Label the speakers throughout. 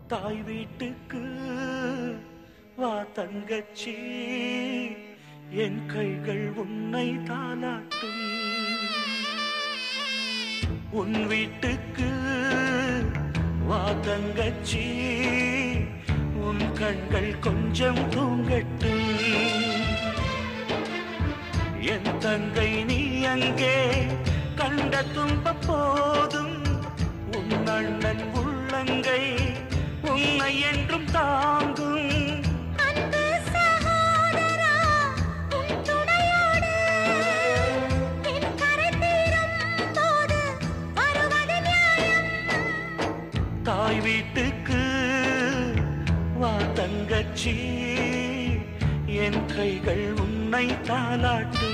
Speaker 1: தாய் வீட்டுக்கு வா தங்கச்சி என் கைகள் உன்னை தாளாட்டும் உன் வீட்டுக்கு வா தங்கச்சி உன் கண்கள் கொஞ்சம் தூங்கட்டும் என் தங்கை நீ அங்கே கண்ட துன்ப போதும் உன் அண்ணன் உள்ளங்கை உன்னை என்றும் தாங்கும்
Speaker 2: அன்பு சகோதரா உன் துணையோடு என் கரை தீரும் போது வருவது நியாயம்
Speaker 1: தாய் வீட்டுக்கு வா தங்கச்சி என் கைகள் உன்னை தாளாட்டும்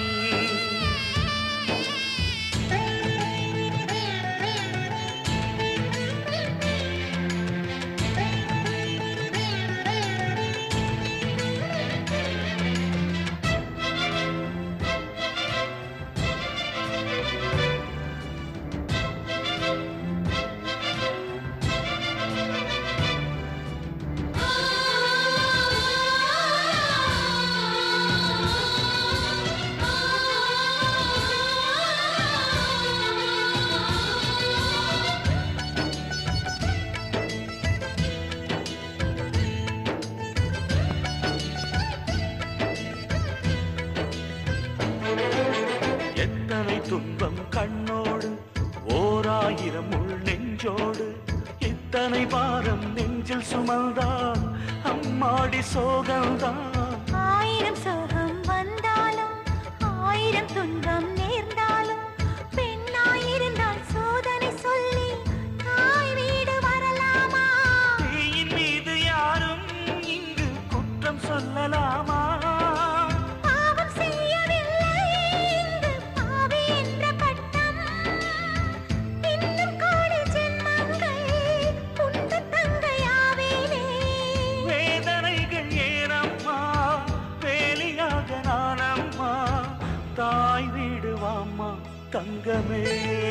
Speaker 1: எத்தனை துன்பம் கண்ணோடு ஓராயிரம் உள் நெஞ்சோடு இத்தனை பாரம் நெஞ்சில் சுமந்தான் அம்மாடி சோகம்தான்
Speaker 2: ஆயிரம் சோகம் வந்தாலும் ஆயிரம் துன்பம் நேர்ந்தாலும் பெண்ணாயிருந்தால் சோதனை சொல்லி தாய் வீடு வரலாமா
Speaker 1: தீயின் மீது யாரும் இங்கு குற்றம் சொல்லலாமா
Speaker 2: பாவம் செய்யவில்லை இங்கு பாவி என்ற பட்டம் இன்னும் கோடி ஜென்மங்கள் உண்டு தங்கையாவேனே
Speaker 1: வேதனைகள் ஏனம்மா வேலியாக நானம்மா தாய் வீடு வாம்மா தங்கமே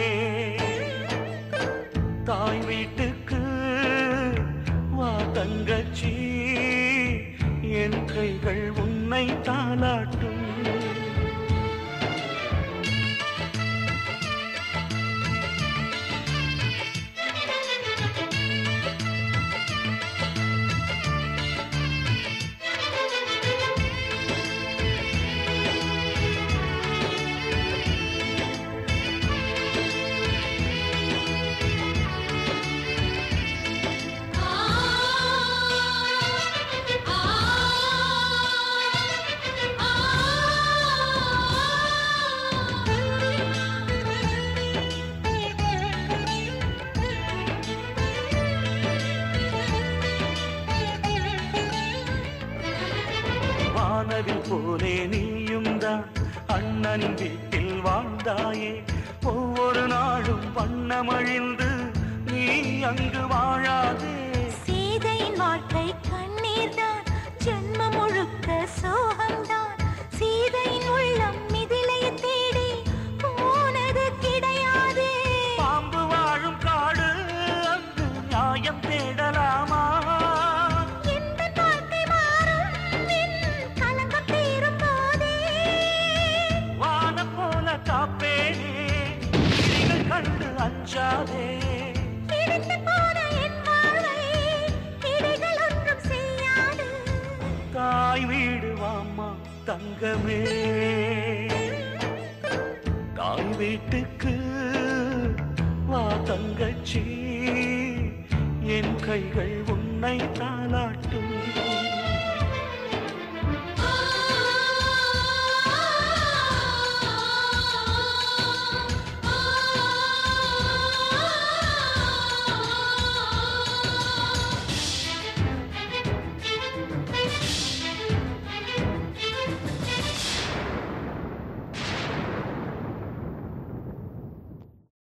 Speaker 1: தாய் வீட்டுக்கு வா தங்கச்சி என் கைகள் உன்னை தாளாட்டும் வானவில் போலே நீயும் தான் அண்ணனின் வீட்டில் வாழ்ந்தாயே ஒவ்வொரு நாளும் வண்ணமழிந்து நீ அங்கு வாழாதே
Speaker 2: சீதையின் வாழ்க்கை கண்ணீர்தான் ஜென்மம் முழுக்க சோகம்தான் சீதையின் உள்ளம் மிதிலையை தேடி போனது கிடையாது
Speaker 1: பாம்பு வாழும் காடு அங்கு நியாயம் தேடலாமா
Speaker 2: எந்த வாழ்க்கை மாறும் என் கலங்கம் தீரும் போதே
Speaker 1: வானம் போல காப்பேனே கிளிகள் கண்டு அஞ்சாதே
Speaker 2: பிடித்து போன என் வாழ்வை இடைகள் ஒன்றும் செய்யாது
Speaker 1: தாய் வீடு வாம்மா தங்கமே தாய் வீட்டுக்கு வா தங்கச்சி என் கைகள் உன்னை தாளாட்டும்